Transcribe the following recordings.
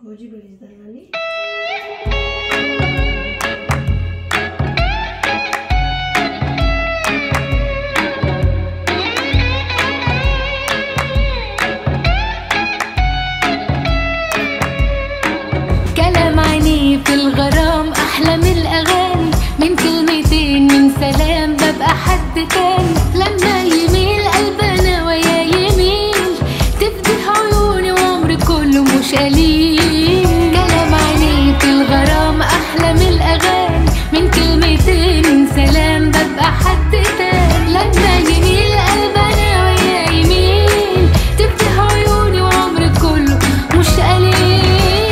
ಗೋಜಿ ಬೆಳೆಸಿದಲ್ಲಿ كلام عينيه في الغرام احلى من الاغاني من كلمتين من سلام ببقى حد تاني لما يميل قلبنا ويا يميل تفتح عيوني وعمري كله مش قليل كلام عينيه في الغرام احلى من الاغاني من كلمتين من سلام ببقى حد تاني لما يميل قلبنا ويا يميل تفتح عيوني وعمري كله مش قليل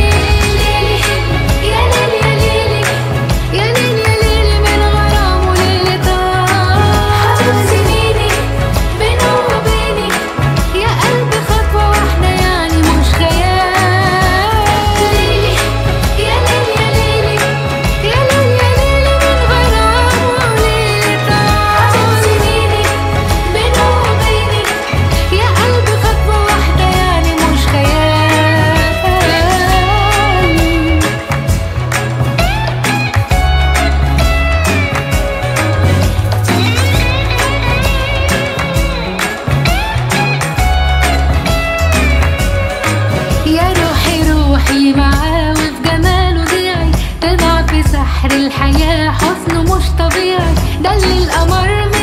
يا ليل يا ليلي يا ليل يا ليلي من غرام وليلة طار حبيب سنيني بينه وبيني يا قلبي خطوة واحدة يعني مش خيال ليلي يا ليل يا ليلي يا ليل يا ليلي من غرام وليلة طار حبيب سنيني بينه وبيني يا قلبي خطوة واحدة يعني مش خيال يا روحي روحي معاه وفي جماله ضيعي تضع في سحر الحياة حسنه مش طبيعي ده اللي القمر